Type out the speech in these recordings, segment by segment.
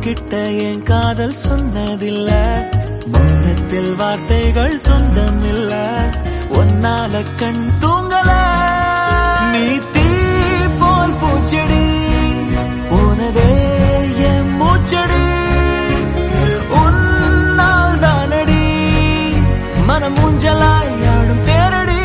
உன்கிட்ட என் காதல் சொன்னதில்ல மௌனத்தில் வார்த்தைகள் சொந்தம் இல்ல ஒன்னால கண் தூங்கல நீ தீ போல் பூச்செடி போனதே என் மூச்சடி உன்னால் தானடி மனம் ஊஞ்சலாய் ஆடும் தேரடி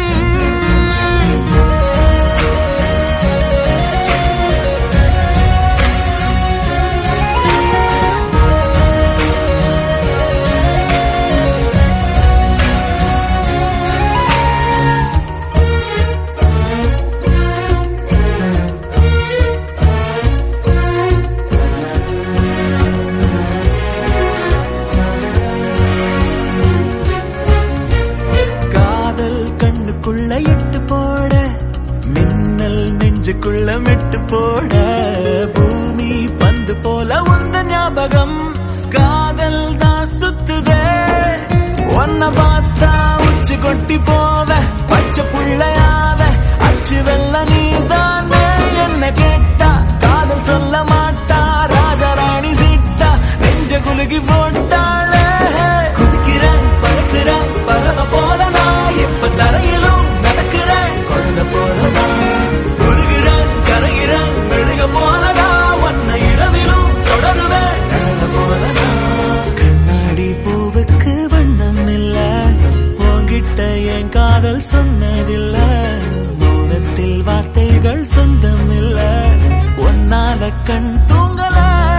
காதல் கண்ணுக்குள்ள இட்டு போட மின்னல் நெஞ்சுக்குள்ள மெட்டு போட பூமி பந்து போல உந்த ஞாபகம் காதல் தான் சுத்துதே ஒன்ன பார்த்தா உச்சி கொட்டி போவ பச்சை புள்ளையாவ அச்சு வெள்ள நீதானே என்ன கேட்டா காதல் சொல்ல மாட்டா ராஜாராணி சீட்டா நெஞ்ச குலுகி போட்டாளே குதிக்கிறேன் பறக்கிறேன் பறவை போல நான் எப்ப தரையிலும் நடக்கிறேன் குழந்தை போலதான் உருகிறேன் கரைகிறேன் மெழுக போலதா வண்ண இரவிலும் தொடருவேன் நிழல போலதான் கண்ணாடி பூவுக்கு வண்ணம் இல்ல உன்கிட்ட என் காதல் சொன்னதில்ல மௌனத்தில் வார்த்தைகள் சொந்தம் இல்ல ஒன்னால கண் தூங்கல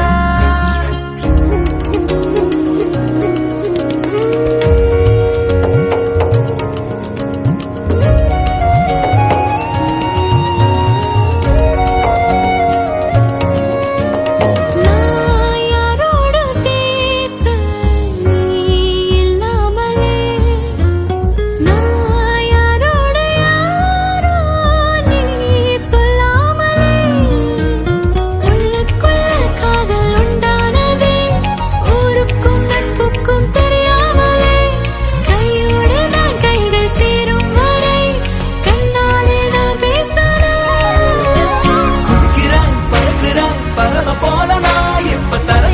நான் யாரோட பேச நீ இல்லாமலே நான் யாரோட யாரோ நீ சொல்லாமலே உள்ளுக்குள்ள காதல் உண்டானதே ஊருக்கும் நட்புக்கும் தெரியாமலே கையோடு நான் கைகள் சேரும் வரை கண்ணாலே நான் பேசலாம் குதிக்கிறேன் பறக்கிறேன் பறவை போல நான் எப்ப தர